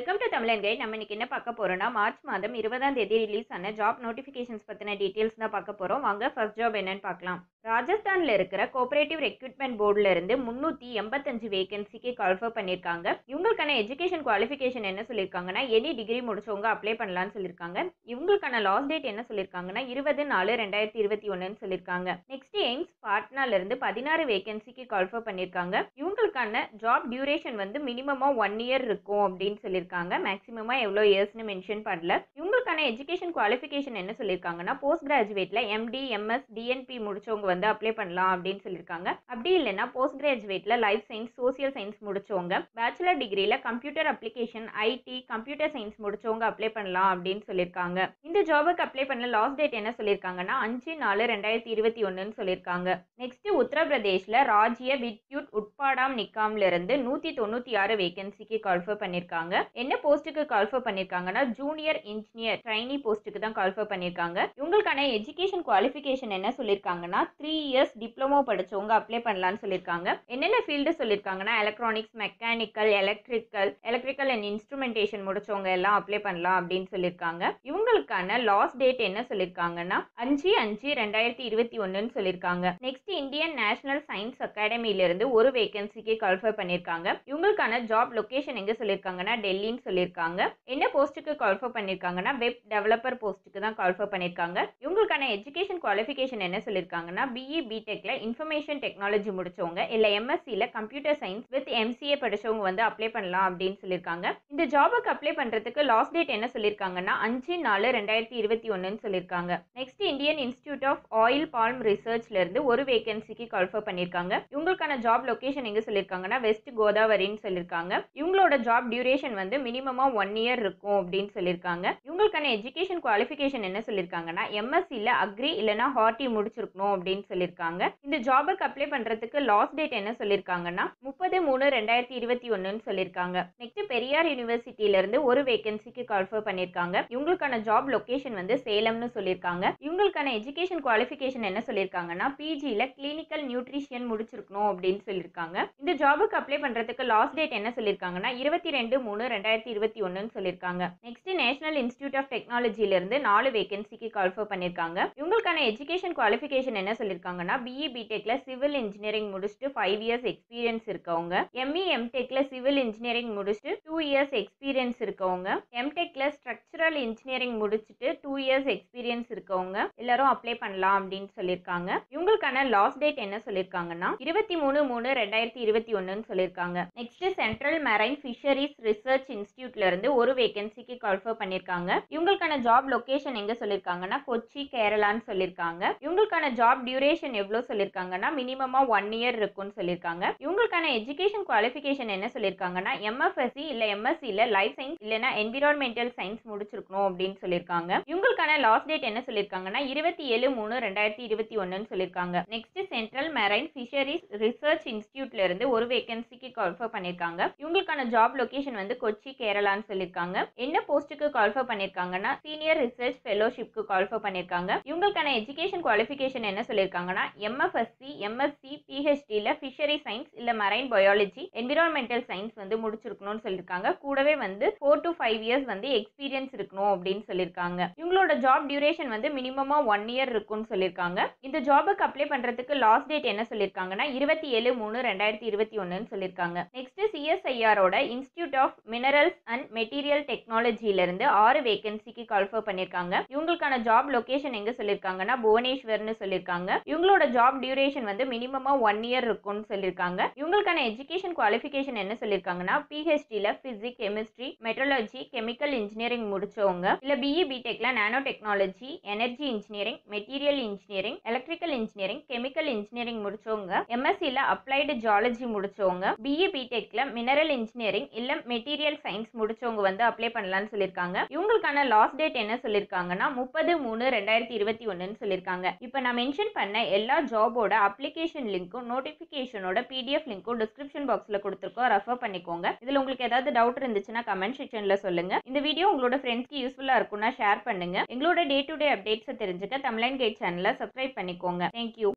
welcome to தமிழன் guide நம்ம இன்னைக்கு என்ன பார்க்க போறோம்னா மார்ச் மாதம் இருபதாம் தேதி ரிலீஸ் ஆன ஜாப் நோட்டிஃபிகேஷன்ஸ் பற்றின டீட்டெயில்ஸ் தான் பார்க்க போறோம் வாங்க ஃபர்ஸ்ட் ஜாப் என்னன்னு பார்க்கலாம் ராஜஸ்தான்ல இருக்கிற கோஆபரேட்டிவ் ரெக்ரூட்மெண்ட் போர்டுல இருந்து முன்னூத்தி எண்பத்தஞ்சு வேகன்சிக்கு கால்ஃபர் பண்ணியிருக்காங்க இவங்களுக்கான எஜுகேஷன் குவாலிஃபிகேஷன் என்ன சொல்லியிருக்காங்கன்னா எனி டிகிரி முடிச்சவங்க அப்ளை பண்ணலாம்னு சொல்லியிருக்காங்க இவங்களுக்கான லாஸ்ட் டேட் என்ன சொல்லியிருக்காங்கன்னா இருபது நாலு ரெண்டாயிரத்தி இருபத்தி ஒன்றுன்னு சொல்லியிருக்காங்க நெக்ஸ்ட் எய்ம்ஸ் பாட்னால இருந்து பதினாறு வேகன்சிக்கு கால்ஃபர் பண்ணியிருக்காங்க இவங்களுக்கான ஜாப் டியூரேஷன் வந்து மினிமமா ஒன் இயர் இருக்கும் அப்படின்னு சொல்லியிருக்காங்க மேக்ஸிமமா எவ்வளோ இயர்ஸ்னு மென்ஷன் பண்ணல இவங்களுக்கான எஜுகேஷன் குவாலிஃபிகேஷன் என்ன சொல்லியிருக்காங்கன்னா போஸ்ட் கிராஜுவேட்ல எம்டி எம்எஸ் டிஎன்பி முடிச்சவங்க வந்து அப்ளை பண்ணலாம் அப்படின்னு சொல்லியிருக்காங்க அப்படி இல்லைன்னா போஸ்ட் கிராஜுவேட்ல லைஃப் சயின்ஸ் சோசியல் சயின்ஸ் முடிச்சவங்க பேச்சுலர் டிகிரியில computer application IT computer science முடிச்சவங்க அப்ளை பண்ணலாம் அப்படின்னு சொல்லியிருக்காங்க இந்த ஜாபுக்கு அப்ளை பண்ண லாஸ்ட் டேட் என்ன சொல்லியிருக்காங்கன்னா அஞ்சு நாலு ரெண்டாயிரத்தி இருபத்தி ஒன்றுன்னு சொல்லியிருக்காங்க நெக்ஸ்ட் உத்தரப்பிரதேஷ்ல ராஜ்ய வித்யுத் உட்பாடாம் நிக்காம்ல இருந்து நூத்தி தொண்ணூத்தி ஆறு வேகன்சிக்கு கால்ஃபர் பண்ணிருக்காங்க என்ன போஸ்ட்டுக்கு கால்ஃபர் பண்ணிருக்காங்கன்னா ஜூனியர் இன்ஜினியர் ட்ரைனி போஸ்ட்டுக்கு தான் கால்ஃபர் பண்ணிருக்காங்க இவங்களுக்கான எஜுகேஷன் குவாலிஃபிகேஷன் என்ன சொல்லியிருக்காங்கன்னா த்ரீ இயர்ஸ் டிப்ளமோ படிச்சவங்க அப்ளை பண்ணலாம்னு சொல்லியிருக்காங்க என்னென்ன ஃபீல்டு சொல்லியிருக்காங்கன்னா electronics mechanical electrical electrical and instrumentation முடிச்சவங்க எல்லாம் அப்ளை பண்ணலாம் அப்படின்னு சொல்லியிருக்காங்க இவங்களுக்கான லாஸ்ட் டேட் என்ன சொல்லியிருக்காங்கன்னா அஞ்சு அஞ்சு ரெண்டாயிரத்தி இருபத்தி ஒன்றுன்னு சொல்லியிருக்காங்க நெக்ஸ்ட் இந்தியன் நேஷனல் சயின்ஸ் அகாடமில இருந்து ஒரு வேகன்சிக்கு கால்ஃபர் பண்ணியிருக்காங்க இவங்களுக்கான ஜாப் லொகேஷன் எங்க சொல்லியிருக்காங்கன்னா டெல்லின்னு சொல்லியிருக்காங்க என்ன போஸ்ட்டுக்கு கால்ஃபர் பண்ணியிருக்காங்கன்னா வெப் டெவலப்பர் போஸ்ட்டுக்கு தான் கால்ஃபர் பண்ணியிருக்காங்க இவங்களுக்கான எஜுகேஷன் குவாலிஃபிகேஷன் என்ன சொல்லியிருக்காங்கன்னா பிஇ பிடெக்ல இன்ஃபர்மேஷன் டெக்னாலஜி முடிச்சவங்க இல்ல எம்எஸ்சியில் கம்ப்யூட்டர் சயின்ஸ் வித் எம்சிஏ படிச்சவங்க வந்து அப்ளை பண்ணலாம் அப்படின்னு சொல்லியிருக்காங்க இந்த ஜாபுக்கு அப்ளை பண்றதுக்கு லாஸ்ட் டேட் என்ன சொல்லியிருக்காங்கன்னா அஞ்சு நாலு ரெண்டாயிரத்தி இருபத்தி ஒன்றுன்னு சொல்லியிருக்காங்க next Indian Institute of Oil Palm ரிசர்ச்ல இருந்து ஒரு வேகன்சிக்கு கால்ஃபர் பண்ணியிருக்காங்க இவங்களுக்கான ஜாப் லொகேஷன் எங்க சொல்லியிருக்காங்கன்னா வெஸ்ட் கோதாவரின்னு சொல்லியிருக்காங்க இவங்களோட ஜாப் டியூரேஷன் வந்து மினிமமா ஒன் இயர் இருக்கும் அப்படின்னு சொல்லியிருக்காங்க இவங்களுக்கான எஜுகேஷன் குவாலிஃபிகேஷன் என்ன சொல்லியிருக்காங்கன்னா எம்எஸ்சியில் அக்ரி இல்லைனா ஹார்டி முடிச்சிருக்கணும் அப்படின்னு சொல்லியிருக்காங்க இந்த ஜாபுக்கு அப்ளை பண்றதுக்கு லாஸ்ட் டேட் என்ன சொல்லியிருக்காங்கன்னா முப்பது மூணு ரெண்டாயிரத்தி இருபத்தி ஒன்றுன்னு சொல்லியிருக்காங்க நெக்ஸ்ட் பெரியார் யூனிவர்சிட்டியில இருந்து ஒரு வேகன்சிக்கு கால்ஃபர் பண்ணியிருக்காங்க இவங்களுக்கான ஜாப் லொகேஷன் வந்து சேலம்னு சொல்லியிருக்காங்க இவங்களுக்கான எஜுகேஷன் குவாலிஃபிகேஷன் என்ன சொல்லியிருக்காங்கன்னா பிஜியில் கிளினிக்கல் நியூட்ரிஷியன் முடிச்சிருக்கணும் அப்படின்னு சொல்லியிருக்காங்க இந்த ஜாபுக்கு அப்ளை பண்றதுக்கு லாஸ்ட் டேட் என்ன சொல்லியிருக்காங்கன்னா இருபத்தி ரெண்டு மூணு ரெண்டாயிரத்தி இருபத்தி ஒன்றுன்னு சொல்லியிருக்காங்க நெக்ஸ்ட் நேஷனல் இன்ஸ்டியூட் ஆஃப் டெக்னாலஜில இருந்து நாலு வேகன்சிக்கு கால்ஃபர் பண்ணியிருக்காங்க இவங்களுக்கான எஜுகேஷன் குவாலிஃபிகேஷன் என்ன சொல்லியிருக்காங்கன்னா பிஇ பிடெக்ல சிவில் இன்ஜினியரிங் முடிச்சுட்டு ஃபைவ் இயர்ஸ் எக்ஸ்பீரியன்ஸ் இருக்கவங்க எம்இ எம்டெக்ல சிவில் இன்ஜினியரிங் முடிச்சுட்டு டூ இயர்ஸ் எக்ஸ்பீரியன்ஸ் இருக்கவங்க எம்டெக்ல ஸ்ட்ரக்சரல் இன்ஜினியரிங் முடிச்சுட்டு டூ இயர்ஸ் எக்ஸ்பீரியன்ஸ் இருக்கவங்க எல்லாரும் அப்ளை பண்ணலாம் அப்படின்னு சொல்லியிருக்காங்க இவங்களுக்கான லாஸ்ட் டேட் என்ன சொல்லியிருக்காங்கன்னா இருபத்தி மூணு மூணு ரெண்டாயிரத்தி இருபத்தி ஒன்றுன்னு சொல்லியிருக்காங்க next Central Marine Fisheries Research இன்ஸ்டியூட்ல இருந்து ஒரு வேகன்சிக்கு கால்ஃபர் பண்ணியிருக்காங்க இவங்களுக்கான ஜாப் லொகேஷன் எங்க சொல்லியிருக்காங்கன்னா கொச்சி கேரளான்னு சொல்லியிருக்காங்க இவங்களுக்கான ஜாப் டியூரேஷன் எவ்வளோ சொல்லியிருக்காங்கன்னா மினிமமா ஒன் இயர் இருக்கும்னு சொல்லியிருக்காங்க இவங்களுக்கான எஜுகேஷன் குவாலிஃபிகேஷன் என்ன சொல்லியிருக்காங்கன்னா எம்எஃப்எஸ்சி இல்ல எம்எஸ்சியில் லைஃப் சயின்ஸ் இல்லைனா என்விரான்மெண்டல் சயின்ஸ் முடிச்சிருக்கணும் அப்படின்னு சொல்லியிருக்காங்க இவங்களுக்கான லாஸ்ட் டேட் என்ன சொல்லியிருக்காங்கன்னா இருபத்தி ஏழு மூணு ரெண்டாயிரத்தி இருபத்தி ஒன்றுன்னு சொல்லியிருக்காங்க next Central Marine Fisheries Research இன்ஸ்டியூட்ல இருந்து ஒரு வேகன்சிக்கு கால்ஃபர் பண்ணியிருக்காங்க இவங்களுக்கான ஜாப் லொகேஷன் வந்து கொச்சி கேரளான்னு சொல்லியிருக்காங்க என்ன போஸ்ட்டுக்கு கால்ஃபர் பண்ணியிருக்காங்கன்னா சீனியர் ரிசர்ச் ஃபெலோஷிப்க்கு கால்ஃபர் பண்ணியிருக்காங்க இவங்களுக்கான எஜுகேஷன் குவாலிஃபிகேஷன் என்ன சொல்லியிருக்காங்கன்னா எம்எஃப்எஸ்சி எம்எஸ்சி பிஹெச்டியில் ஃபிஷரி சயின்ஸ் இல்லை மரைன் பயாலஜி என்விரான்மெண்டல் சயின்ஸ் வந்து முடிச்சிருக்கணும்னு சொல்லியிருக்காங்க கூடவே வந்து ஃபோர் டு ஃபைவ் இயர்ஸ் வந்து எக்ஸ்பீரியன்ஸ் இருக்கணும் அப்படின்னு சொல்லியிருக்காங்க இவங்களோட ஜாப் டியூரேஷன் வந்து மினிமமா ஒன் இயர் இருக்கும்னு சொல்லியிருக்காங்க இந்த ஜாபுக்கு அப்ளை பண்றதுக்கு லாஸ்ட் டேட் என்ன சொல்லியிருக்காங்கன்னா இருபத்தி ஏழு மூணு ரெண்டாயிரத்தி இருபத்தி ஒன்றுன்னு சொல்லியிருக்காங்க நெக்ஸ்ட் சிஎஸ்ஐஆரோட Institute of Minerals and Material டெக்னாலஜில இருந்து ஆறு வேகன்சிக்கு கால்ஃபர் பண்ணியிருக்காங்க இவங்களுக்கான ஜாப் லொகேஷன் எங்க சொல்லியிருக்காங்கன்னா புவனேஸ்வர்னு சொல்லியிருக்காங்க இவங்களோட ஜாப் டியூரேஷன் வந்து மினிமமா ஒன் இயர் இருக்கும்னு சொல்லியிருக்காங்க இவங்களுக்கான எஜுகேஷன் குவாலிஃபிகேஷன் என்ன சொல்லியிருக்காங்கன்னா பிஹெச்டியில் physics chemistry metallurgy chemical engineering முடிச்சவங்க இல்ல பிஇ பிடெக்ல nano technology energy engineering material engineering electrical engineering chemical engineering முடிச்சவங்க எம்எஸ்சியில் அப்ளைடு ஜாலஜி முடிச்சவங்க பிஇ பிடெக்ல மினரல் இன்ஜினியரிங் இல்ல மெட்டீரியல் சயின்ஸ் முடிச்சவங்க வந்து அப்ளை பண்ணலாம்னு சொல்லியிருக்காங்க இவங்களுக்கான லாஸ்ட் டேட் என்ன சொல்லியிருக்காங்கன்னா முப்பது மூணு ரெண்டாயிரத்தி இருபத்தி ஒன்றுன்னு சொல்லியிருக்காங்க இப்போ நான் மென்ஷன் பண்ண எல்லா ஜாபோட அப்ளிகேஷன் லிங்க்கும் நோட்டிஃபிகேஷனோட பிடிஎஃப் லிங்க்கும் டிஸ்கிரிப்ஷன் பாக்ஸில் கொடுத்துருக்கோம் ரெஃபர் பண்ணிக்கோங்க இதில் உங்களுக்கு ஏதாவது டவுட் இருந்துச்சுன்னா கமெண்ட் செக்ஷனில் சொல்லுங்க இந்த வீடியோ உங்களோட ஃப்ரெண்ட்ஸ்க்கு யூஸ்ஃபுல்லாக இருக்கும்னா ஷேர் பண்ணுங்க எங்களோட டே டு டே அப்டேட்ஸை தெரிஞ்சுக்க தமிழன் கைட் சேனலை சப்ஸ்கிரைப் பண்ணிக்கோங்க தேங்க்யூ